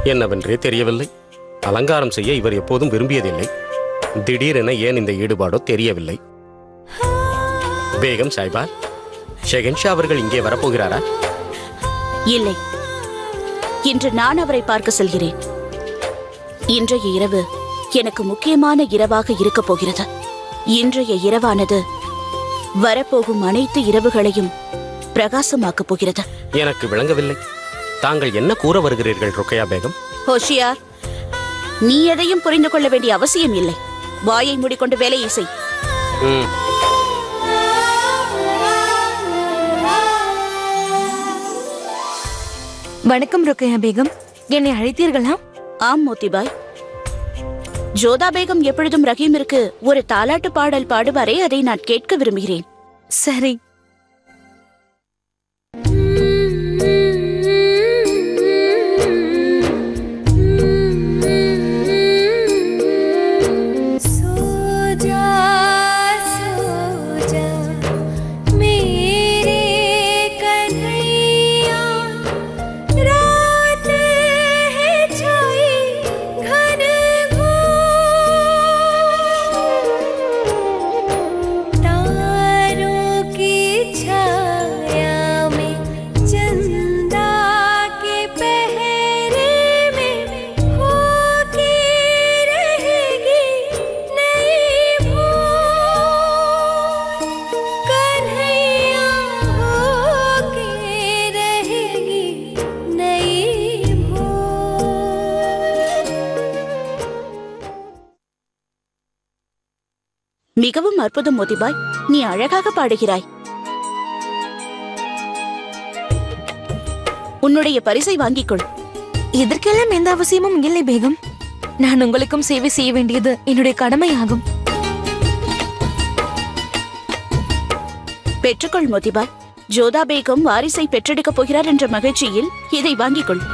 என்னவென்றே தெரியவில்லை அலங்காரம் செய்ய இவர் எப்போதும் விரும்பியதில்லை திடீரென ஏன் இந்த ஈடுபாடோ தெரியவில்லை பேகம் சாய்பா ஷெகன்ஷா அவர்கள் இங்கே வரப்போகிறாரா இல்லை இன்று நான் அவரை பார்க்க செல்கிறேன் இன்றைய இரவு எனக்கு முக்கியமான இரவாக இருக்கப் போகிறது இன்றைய இரவானது வரப்போகும் அனைத்து இரவுகளையும் பிரகாசமாக்கப் போகிறது எனக்கு விளங்கவில்லை தாங்கள் என்ன கூற வருகிறீர்கள் ருக்கையா பேகம் ஹோஷியார் நீ எதையும் புரிந்து கொள்ள வேண்டிய அவசியம் இல்லை வாயை மூடிக்கொண்டு வேலையை செய் ம் வணக்கம் ருக்கையா பேகம் என்னை அழைத்தீர்களா ஆம் மோத்திபாய் ஜோதா பேகம் எப்பொழுதும் ரஹீமிற்கு ஒரு தாலாட்டு பாடல் பாடுவாரே அதை நான் கேட்க விரும்புகிறேன் சரி सोजा सोजा मेरे कन्हैया रात है छाई घन घोर तारों की छाया में चंदा के पहरे में होके रहेगी नई भोर कन्हैया होके रहेगी नई भोर மிகவும் அற்புதம் மோதிபாய் நீ அழகாக பாடுகிறாய் உன்னுடைய பரிசை வாங்கிக் கொள் இதற்கெல்லாம் எந்த அவசியமும் இல்லை பேகம் நான் உங்களுக்கும் சேவை செய்ய வேண்டியது என்னுடைய கடமையாகும் பெற்றுக்கொள் மோதிபாய் ஜோதா பேகம் வாரிசை பெற்றெடுக்கப் போகிறார் என்ற மகிழ்ச்சியில் இதை வாங்கிக் கொள்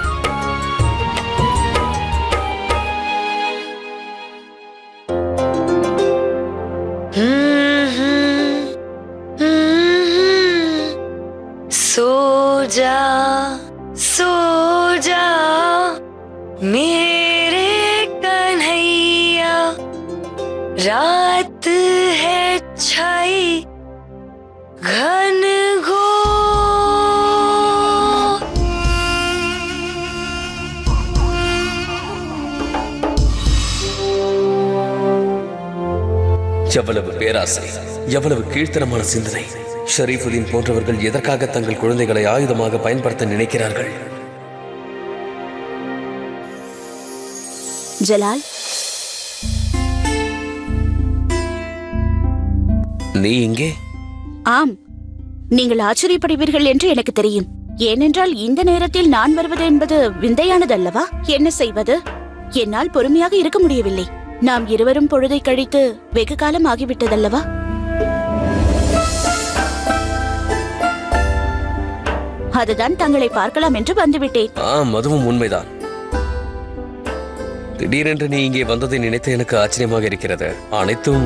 सो जा सो जा मेरे कन्हैया रात है छाई घन घोर எவ்வளவு பேராசை எவ்வளவு கீழ்த்தரமான சிந்தனை ஷரீஃபுதீன் போன்றவர்கள் எதற்காக தங்கள் குழந்தைகளை ஆயுதமாக பயன்படுத்த நினைக்கிறார்கள் ஜலால் நீ இங்கே ஆம் நீங்கள் ஆச்சரியப்படுவீர்கள் என்று எனக்கு தெரியும் ஏனென்றால் இந்த நேரத்தில் நான் வருவது என்பது விந்தையானது அல்லவா என்ன செய்வது என்னால் பொறுமையாக இருக்க முடியவில்லை நாம் இருவரும் பொழுதை கழித்து வெகு காலம் ஆகிவிட்டதல்லவா அதுதான் தங்களை பார்க்கலாம் என்று வந்துவிட்டேன் ஆம் அதுவும் உண்மைதான் திடீரென்று நீ இங்கே வந்ததை நினைத்து எனக்கு ஆச்சரியமாக இருக்கிறது அனைத்தும்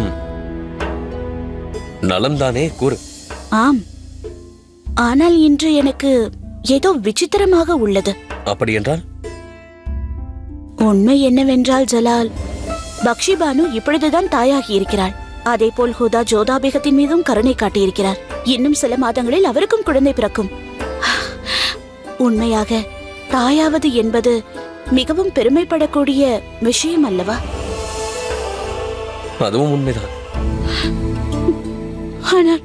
நலம்தானே கூறு ஆம் ஆனால் இன்று எனக்கு ஏதோ விசித்திரமாக உள்ளது அப்படி என்றால் உண்மை என்னவென்றால் ஜலால் பக்ஷிபானு இப்பொழுதுதான் தாயாகி இருக்கிறாள் அதேபோல் ஹுதா ஜோதா பேகத்தின் மீதும் கருணை காட்டியிருக்கிறார் இன்னும் சில மாதங்களில் அவருக்கும் குழந்தை பிறக்கும் உண்மையாக தாயாவது என்பது மிகவும் பெருமைப்படக்கூடிய விஷயம் அல்லவா அதுவும் உண்மைதான் ஆனால்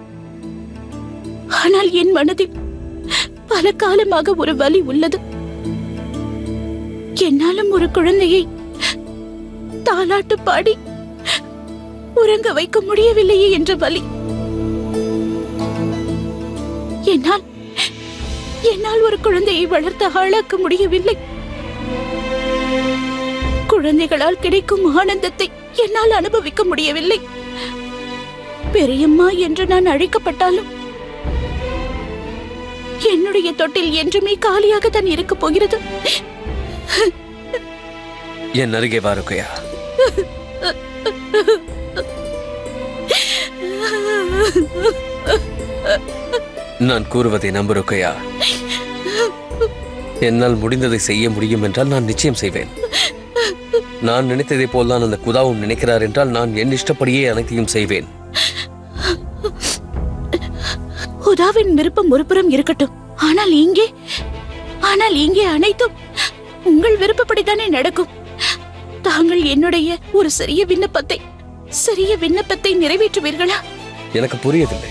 ஆனால் என் மனதில் பல காலமாக ஒரு வலி உள்ளது என்னாலும் ஒரு குழந்தையை தாலாட்டு பாடி உறங்க வைக்க முடியவில்லையே என்ற வலி என்னால் என்னால் ஒரு குழந்தையை வளர்த்து ஆளாக்க முடியவில்லை குழந்தைகளால் கிடைக்கும் ஆனந்தத்தை என்னால் அனுபவிக்க முடியவில்லை பெரியம்மா என்று நான் அழைக்கப்பட்டாலும் என்னுடைய தொட்டில் என்றுமே காலியாக தான் இருக்கப் போகிறது என் அருகே வாருக்கையா நான் கூறுவதை நம்புருக்கையா என்னால் முடிந்ததை செய்ய முடியும் என்றால் நான் நிச்சயம் செய்வேன் நான் நினைத்ததை போல்தான் அந்த குதாவும் நினைக்கிறார் என்றால் நான் என் இஷ்டப்படியே அனைத்தையும் செய்வேன் உதாவின் விருப்பம் ஒருபுறம் இருக்கட்டும் ஆனால் இங்கே ஆனால் இங்கே அனைத்தும் உங்கள் விருப்பப்படித்தானே நடக்கும் தாங்கள் என்னுடைய ஒரு சிறிய விண்ணப்பத்தை சிறிய விண்ணப்பத்தை நிறைவேற்றுவீர்களா எனக்கு புரியவில்லை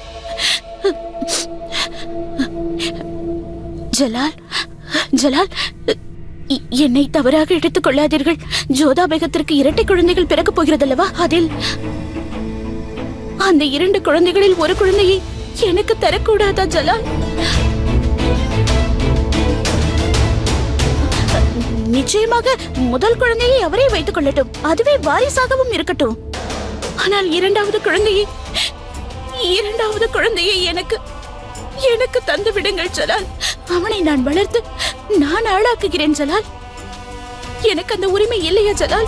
ஜலால் ஜலால் இ- என்னை தவறாக எடுத்துக் கொள்ளாதீர்கள் ஜோதா பேகத்திற்கு இரட்டை குழந்தைகள் பிறக்கப் போகிறதல்லவா அதில் அந்த இரண்டு குழந்தைகளில் ஒரு குழந்தையை எனக்கு தரக்கூடாதா ஜலால் நிச்சயமாக முதல் குழந்தையை அவரே வைத்துக் கொள்ளட்டும் அதுவே வாரிசாகவும் இருக்கட்டும் ஆனால் இரண்டாவது குழந்தையை இரண்டாவது குழந்தையை எனக்கு எனக்கு தந்து விடுங்கள் ஜலால் அவனை நான் வளர்த்து நான் ஆளாக்குகிறேன் ஜலால் எனக்கு அந்த உரிமை இல்லையா ஜலால்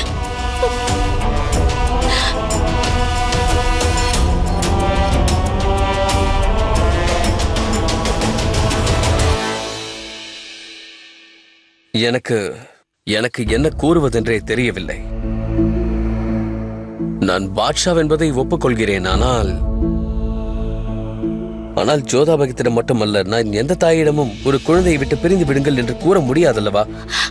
எனக்கு எனக்கு என்ன கூறுவதென்றே தெரியவில்லை நான் பாட்ஷா என்பதை ஒப்புக்கொள்கிறேன் ஆனால் ஆனால் ஜோதாபகத்திடம் மட்டுமல்ல நான் எந்த தாயிடமும் ஒரு குழந்தையை விட்டு பிரிந்து விடுங்கள் என்று கூற முடியாதல்லவா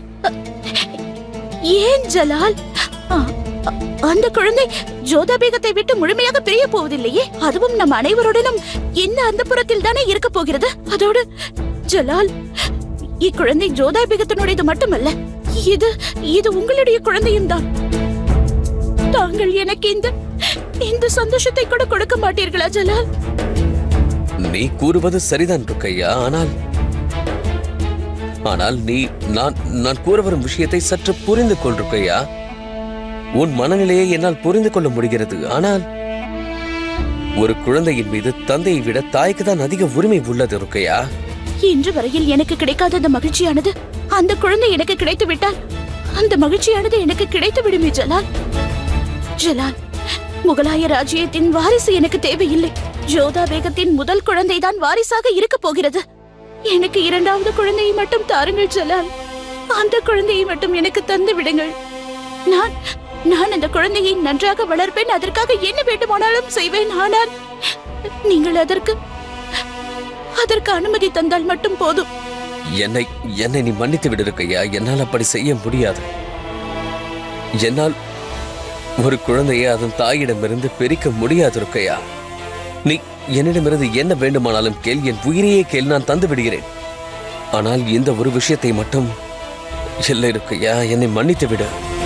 ஏன் ஜலால் ஆ, அ- அந்த குழந்தை ஜோதா பேகத்தை விட்டு முழுமையாக பிரிய போவதில்லையே அதுவும் நம் அனைவருடனும் இந்த அந்த புறத்தில் தானே இருக்க போகிறது அதோடு ஜலால் இக்குழந்தை ஜோதா பேகத்தினுடையது மட்டுமல்ல இது இது உங்களுடைய குழந்தையும் தான் தாங்கள் எனக்கு இந்த இந்த சந்தோஷத்தை கூட கொடுக்க மாட்டீர்களா ஜலால் நீ கூறுவது சரிதான் ருக்கையா ஆனால் ஆனால் நீ நான் நான் கூற வரும் விஷயத்தை சற்று புரிந்து கொள் ருக்கையா உன் மனநிலையை என்னால் புரிந்து கொள்ள முடிகிறது ஆனால் ஒரு குழந்தையின் மீது தந்தையை விட தாய்க்கு தான் அதிக உரிமை உள்ளது ருக்கையா இன்று வரையில் எனக்கு கிடைக்காத அந்த மகிழ்ச்சியானது அந்த குழந்தை எனக்கு கிடைத்து விட்டால் அந்த மகிழ்ச்சியானது எனக்கு கிடைத்து விடுமே ஜலால் ஜலால் முகலாய ராஜ்யத்தின் வாரிசு எனக்கு தேவையில்லை ஜோதா பேகத்தின் முதல் குழந்தைதான் வாரிசாக இருக்க போகிறது எனக்கு இரண்டாவது குழந்தையை மட்டும் தாருங்கள் ஜலால் அந்த குழந்தையை மட்டும் எனக்கு தந்து விடுங்கள் நான் நான் அந்த குழந்தையை நன்றாக வளர்ப்பேன் அதற்காக என்ன வேண்டுமானாலும் செய்வேன் ஆனால் நீங்கள் அதற்கு அதற்கு அனுமதி தந்தால் மட்டும் போதும் என்னை என்னை நீ மன்னித்து விடு ருக்கையா என்னால் அப்படி செய்ய முடியாது என்னால் ஒரு குழந்தையை அதன் தாயிடமிருந்து பிரிக்க முடியாது ருக்கையா நீ என்னிடமிருந்து என்ன வேண்டுமானாலும் கேள் என் உயிரையே கேள் நான் தந்து விடுகிறேன் ஆனால் இந்த ஒரு விஷயத்தை மட்டும் இல்லை ருக்கையா என்னை மன்னித்து விடு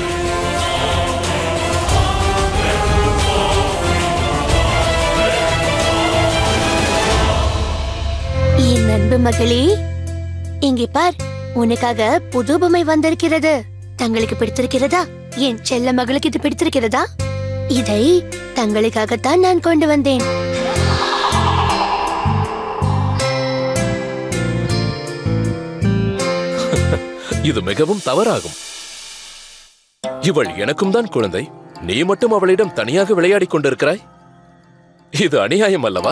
என் அன்பு மகளே இங்கே பார் உனக்காக புது பொம்மை வந்திருக்கிறது தங்களுக்கு பிடித்திருக்கிறதா என் செல்ல மகளுக்கு இது பிடித்திருக்கிறதா இதை தங்களுக்காகத்தான் நான் கொண்டு வந்தேன் இது மிகவும் தவறாகும் இவள் எனக்கும் தான் குழந்தை நீ மட்டும் அவளிடம் தனியாக விளையாடிக் கொண்டிருக்கிறாய் இது அநியாயம் அல்லவா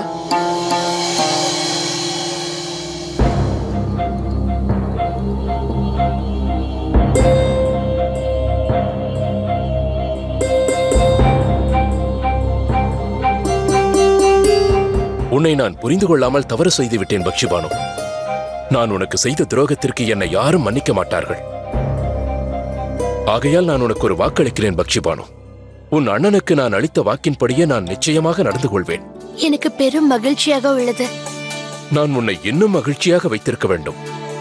உன்னை நான் புரிந்து கொள்ளாமல் தவறு செய்து விட்டேன் பக்ஷிபானு நான் உனக்கு செய்த துரோகத்திற்கு என்னை யாரும் மன்னிக்க மாட்டார்கள் ஆகையால் நான் உனக்கு ஒரு வாக்களிக்கிறேன் பக்ஷிபானு உன் அண்ணனுக்கு நான் அளித்த வாக்கின்படியே நான் நிச்சயமாக நடந்து கொள்வேன் எனக்கு பெரும் மகிழ்ச்சியாக உள்ளது நான் உன்னை இன்னும் மகிழ்ச்சியாக வைத்திருக்க வேண்டும்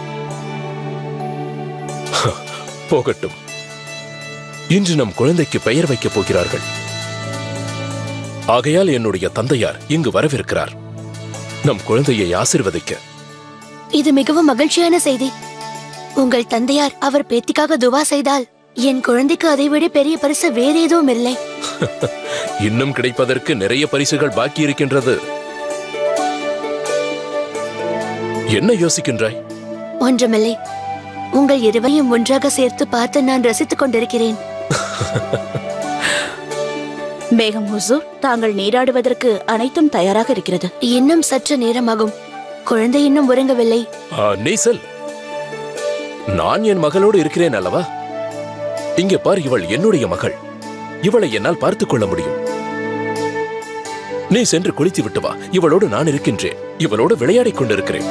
போகட்டும் இன்று நம் குழந்தைக்கு பெயர் வைக்கப் போகிறார்கள் ஆகையால் என்னுடைய தந்தையார் இங்கு வரவிருக்கிறார் நம் குழந்தையை ஆசிர்வதிக்க இது மிகவும் மகிழ்ச்சியான செய்தி உங்கள் தந்தையார் அவர் பேத்திக்காக துவா செய்தால் என் குழந்தைக்கு அதைவிட பெரிய பரிசு வேற எதுவும் இல்லை இன்னும் கிடைப்பதற்கு நிறைய பரிசுகள் பாக்கி இருக்கின்றது என்ன யோசிக்கின்றாய் ஒன்றுமில்லை உங்கள் இருவரையும் ஒன்றாக சேர்த்து பார்த்து நான் ரசித்துக் கொண்டிருக்கிறேன் பேகம் ஹுசூர் தாங்கள் நீராடுவதற்கு அனைத்தும் தயாராக இருக்கிறது இன்னும் சற்று நேரமாகும் குழந்தை இன்னும் உறங்கவில்லை ஆ, நீ செல் நான் என் மகளோடு இருக்கிறேன் அல்லவா இங்கே பார் இவள் என்னுடைய மகள் இவளை என்னால் பார்த்துக் கொள்ள முடியும் நீ சென்று குளித்து விட்டு வா இவளோடு நான் இருக்கின்றேன் இவளோடு விளையாடிக் கொண்டிருக்கிறேன்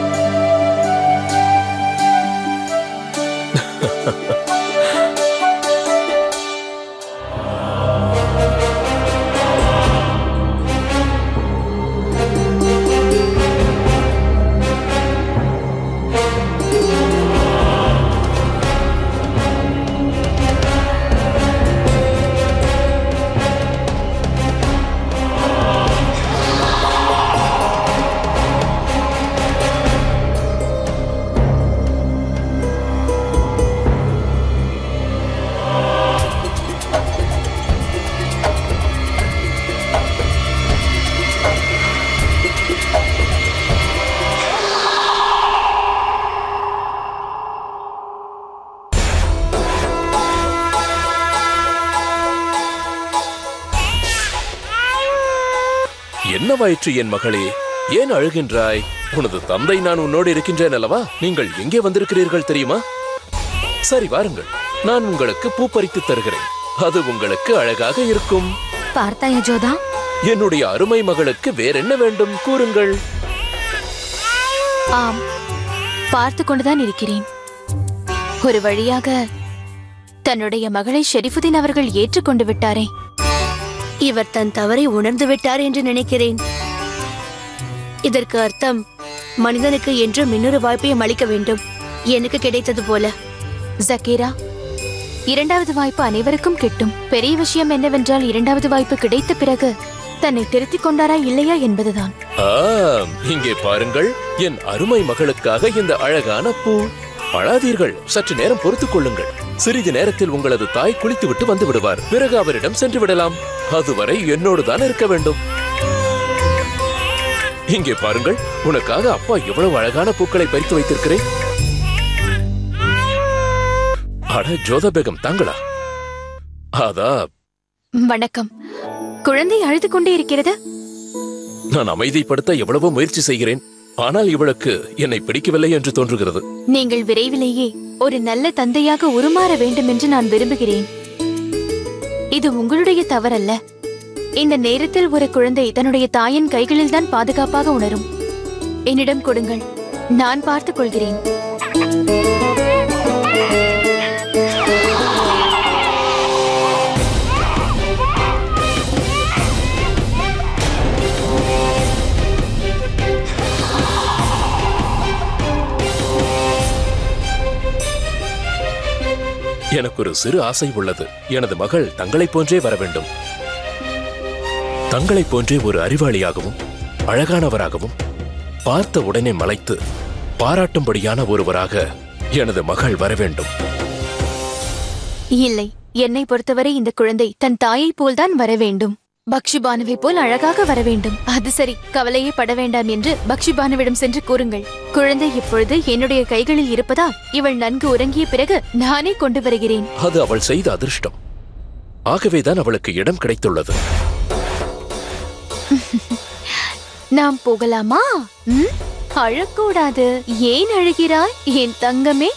என்னவாயிற்று என் மகளே ஏன் அழுகின்றாய் உனது தந்தை நான் உன்னோடு இருக்கின்றேன் அல்லவா நீங்கள் எங்கே வந்திருக்கிறீர்கள் தெரியுமா சரி வாருங்கள் நான் உங்களுக்கு பூ பறித்து தருகிறேன் அது உங்களுக்கு அழகாக இருக்கும் பார்த்தா யஜோதா என்னுடைய அருமை மகளுக்கு வேறென்ன வேண்டும் கூறுங்கள் ஆம் பார்த்து கொண்டுதான் இருக்கிறேன் ஒரு வழியாக தன்னுடைய மகளை ஷெரிஃபுதீன் அவர்கள் ஏற்றுக்கொண்டு விட்டாரே இவர் தன் தவறை உணர்ந்து விட்டார் என்று நினைக்கிறேன் இதற்கு அர்த்தம் மனிதனுக்கு என்றும் இன்னொரு வாய்ப்பையும் அளிக்க வேண்டும் எனக்கு கிடைத்தது போல ஜக்கீரா இரண்டாவது வாய்ப்பு அனைவருக்கும் கிட்டும் பெரிய விஷயம் என்னவென்றால் இரண்டாவது வாய்ப்பு கிடைத்த பிறகு தன்னை திருத்திக் கொண்டாரா இல்லையா என்பதுதான் ஆம் இங்கே பாருங்கள் என் அருமை மகளுக்காக இந்த அழகான பூ அழாதீர்கள் சற்று நேரம் பொறுத்துக் கொள்ளுங்கள் சிறிது நேரத்தில் உங்களது தாய் குளித்துவிட்டு வந்து விடுவார் பிறகு அவரிடம் சென்று விடலாம் அதுவரை என்னோடு தான் இருக்க வேண்டும் இங்கே பாருங்கள் உனக்காக அப்பா எவ்வளவு அழகான பூக்களை பறித்து வைத்திருக்கிறேன் அட ஜோதா பேகம் தாங்களா அதா வணக்கம் குழந்தை அழுது கொண்டே இருக்கிறது நான் அமைதிப்படுத்த எவ்வளவோ முயற்சி செய்கிறேன் ஆனால் இவளுக்கு என்னை பிடிக்கவில்லை என்று தோன்றுகிறது நீங்கள் விரைவிலேயே ஒரு நல்ல தந்தையாக உருமாற வேண்டும் என்று நான் விரும்புகிறேன் இது உங்களுடைய தவறல்ல இந்த நேரத்தில் ஒரு குழந்தை தன்னுடைய தாயின் கைகளில் தான் பாதுகாப்பாக உணரும் என்னிடம் கொடுங்கள் நான் பார்த்துக் கொள்கிறேன் எனக்கு ஒரு சிறு ஆசை உள்ளது எனது மகள் தங்களைப் போன்றே வர வேண்டும் தங்களைப் போன்றே ஒரு அறிவாளியாகவும் அழகானவராகவும் பார்த்த உடனே மலைத்து பாராட்டும்படியான ஒருவராக எனது மகள் வர வேண்டும் இல்லை என்னை பொறுத்தவரை இந்த குழந்தை தன் தாயைப் போல்தான் வர வேண்டும் பக்ஷிபானுவை போல் அழகாக வர வேண்டும் அது சரி கவலையே பட வேண்டாம் என்று பக்ஷிபானுவிடம் சென்று கூறுங்கள் குழந்தை இப்பொழுது என்னுடைய கைகளில் இருப்பதால் இவள் நன்கு உறங்கிய பிறகு நானே கொண்டு வருகிறேன் அது அவள் செய்த அதிர்ஷ்டம் ஆகவேதான் அவளுக்கு இடம் கிடைத்துள்ளது நாம் போகலாமா ம்? அழக்கூடாது ஏன் அழுகிறாய் என் தங்கமே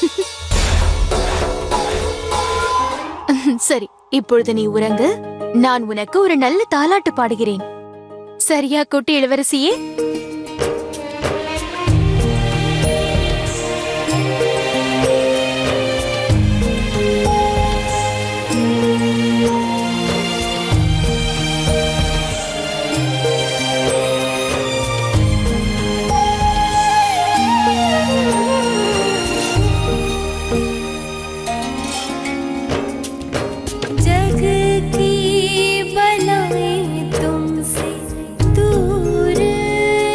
சரி இப்பொழுது நீ உறங்கு நான் உனக்கு ஒரு நல்ல தாலாட்டு பாடுகிறேன் சரியா குட்டி இளவரசியே जग की बलाएं तुमसे दूर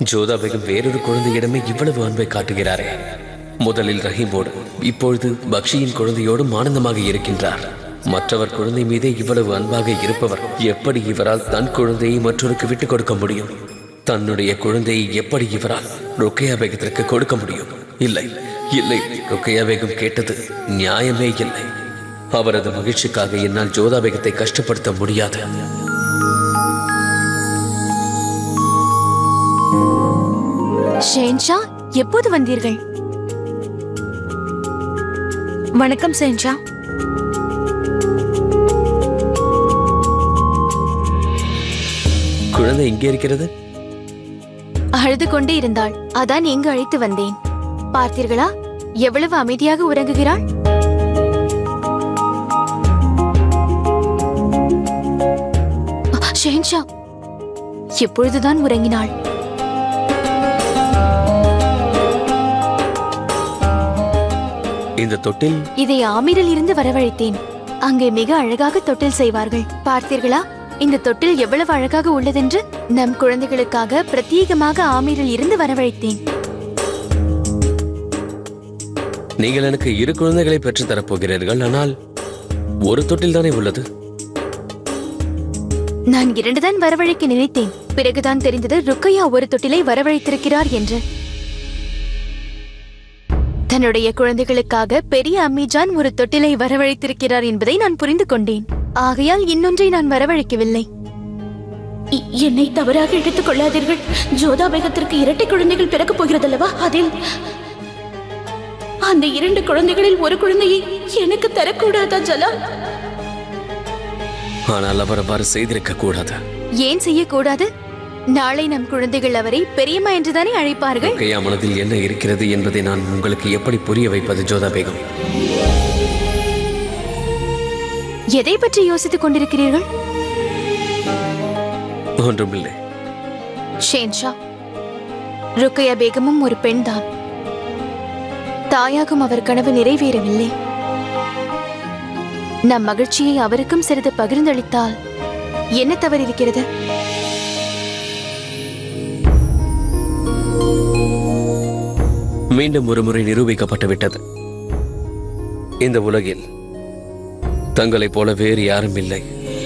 ஜோதா பேகம் வேறொரு குழந்தையிடமே இவ்வளவு அன்பை காட்டுகிறாரே முதலில் ரஹீமோடு இப்பொழுது பக்ஷியின் குழந்தையோடும் ஆனந்தமாக இருக்கின்றார் மற்றவர் குழந்தை மீதே இவ்வளவு அன்பாக இருப்பவர் எப்படி இவரால் தன் குழந்தையை மற்றொருக்கு விட்டுக் கொடுக்க முடியும் தன்னுடைய குழந்தையை எப்படி இவரால் ருக்கையா பேகத்திற்கு கொடுக்க முடியும் இல்லை இல்லை ருக்கையா பேகம் கேட்டது நியாயமே இல்லை அவரது மகிழ்ச்சிக்காக என்னால் ஜோதா பேகத்தை கஷ்டப்படுத்த முடியாது ஷேன்ஷா எப்போது வந்தீர்கள் வணக்கம் செஞ்சா குழந்தை எங்கே இருக்கிறது அழுது கொண்டே இருந்தாள் அதான் இங்கு அழைத்து வந்தேன் பார்த்தீர்களா எவ்வளவு அமைதியாக உறங்குகிறாள் அ, ஷெஹன்ஷா எப்பொழுதுதான் உறங்கினாள் இந்த தொட்டில் இதை ஆமீரில் இருந்து வரவழைத்தேன் அங்கே மிக அழகாக தொட்டில் செய்வார்கள் பார்த்தீர்களா இந்த தொட்டில் எவ்வளவு அழகாக உள்ளதென்று நம் குழந்தைகளுக்காக பிரத்யேகமாக ஆமீரில் இருந்து வரவழைத்தேன் நீங்கள் எனக்கு இரு குழந்தைகளை பெற்றுத் தரப்போகிறீர்கள் ஆனால் ஒரு தொட்டில் தானே உள்ளது நான் இரண்டுதான் வரவழைக்க நினைத்தேன் பிறகுதான் தெரிந்தது ருக்கையா ஒரு தொட்டிலை வரவழைத்திருக்கிறார் என்று தன்னுடைய குழந்தைகளுக்காக பெரிய அம்மிஜான் ஒரு தொட்டிலை வரவழைத்திருக்கிறார் என்பதை நான் புரிந்து கொண்டேன் ஆகையால் இன்னொன்றை நான் வரவழைக்கவில்லை இ- என்னை தவறாக எடுத்துக் கொள்ளாதீர்கள் ஜோதா பேகத்திற்கு இரட்டை குழந்தைகள் பிறக்கப் போகிறதல்லவா அதில் அந்த இரண்டு குழந்தைகளில் ஒரு குழந்தையை எனக்கு தரக்கூடாதா ஜலா ஆனால் அவர் அவ்வாறு செய்திருக்க கூடாது ஏன் செய்யக்கூடாது நாளை நம் குழந்தைகள் அவரை பெரியம்மா என்றுதானே அழைப்பார்கள் கையா மனதில் என்ன இருக்கிறது என்பதை நான் உங்களுக்கு எப்படி புரிய வைப்பது ஜோதா பேகம் எதை பற்றி யோசித்துக் கொண்டிருக்கிறீர்கள் ஒன்றுமில்லை ஷேன்ஷா ருக்கையா பேகமும் ஒரு பெண்தான் தாயாகும் அவர் கனவு நிறைவேறவில்லை நம் மகிழ்ச்சியை அவருக்கும் சிறிது பகிர்ந்தளித்தால் என்ன தவறு இருக்கிறது மீண்டும் ஒரு முறை நிரூபிக்கப்பட்டு விட்டது இந்த உலகில் தங்களைப் போல வேறு யாரும் இல்லை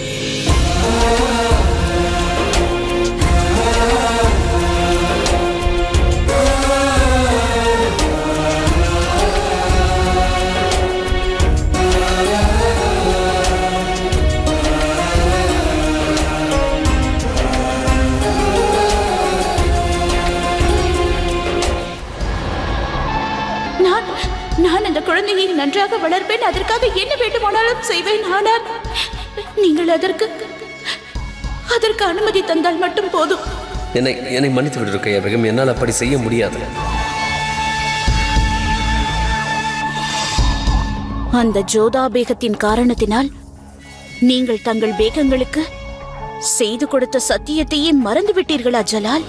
நான் நான் அந்த குழந்தையை நன்றாக வளர்ப்பேன் அதற்காக என்ன வேண்டுமானாலும் செய்வேன் ஆனால் நீங்கள் அதற்கு அதற்கு அனுமதி தந்தால் மட்டும் போதும் என்னை என்னை மன்னித்து விடு கையா பேகம் என்னால் அப்படி செய்ய முடியாது அந்த ஜோதா பேகத்தின் காரணத்தினால் நீங்கள் தங்கள் பேகங்களுக்கு செய்து கொடுத்த சத்தியத்தையே மறந்து விட்டீர்களா ஜலால்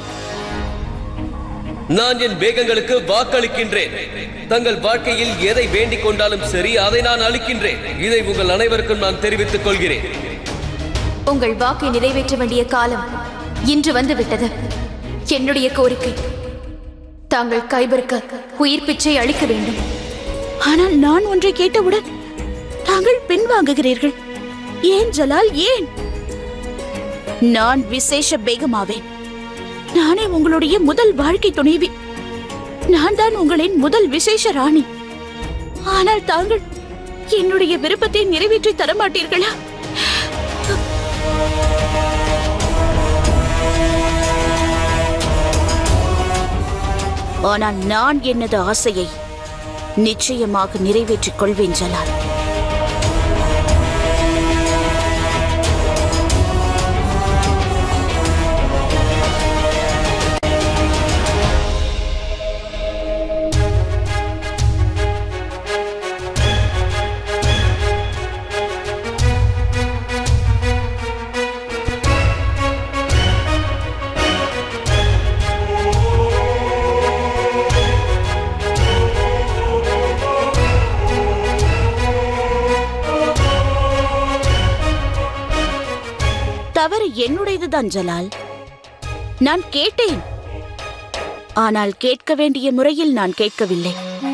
நான் என் வேகங்களுக்கு வாக்களிக்கின்றேன் தங்கள் வாழ்க்கையில் எதை வேண்டிக் கொண்டாலும் சரி அதை நான் அளிக்கின்றேன் இதை உங்கள் அனைவருக்கும் நான் தெரிவித்துக் கொள்கிறேன் உங்கள் வாக்கை நிறைவேற்ற வேண்டிய காலம் இன்று வந்து விட்டது என்னுடைய கோரிக்கை தாங்கள் கைபருக்கு உயிர் பிச்சை அளிக்க வேண்டும் ஆனால் நான் ஒன்றை கேட்டவுடன் தாங்கள் பின்வாங்குகிறீர்கள் ஏன் ஜலால் ஏன் நான் விசேஷ பேகமாவேன் நானே உங்களுடைய முதல் வாழ்க்கை துணைவி நான் தான் உங்களின் முதல் விசேஷ ராணி ஆனால் தாங்கள் என்னுடைய விருப்பத்தை நிறைவேற்றி தர மாட்டீர்களா ஆனால் நான் எனது ஆசையை நிச்சயமாக நிறைவேற்றிக் கொள்வேன் ஜலால் தவறு என்னுடையதுதான் ஜலால் நான் கேட்டேன் ஆனால் கேட்க வேண்டிய முறையில் நான் கேட்கவில்லை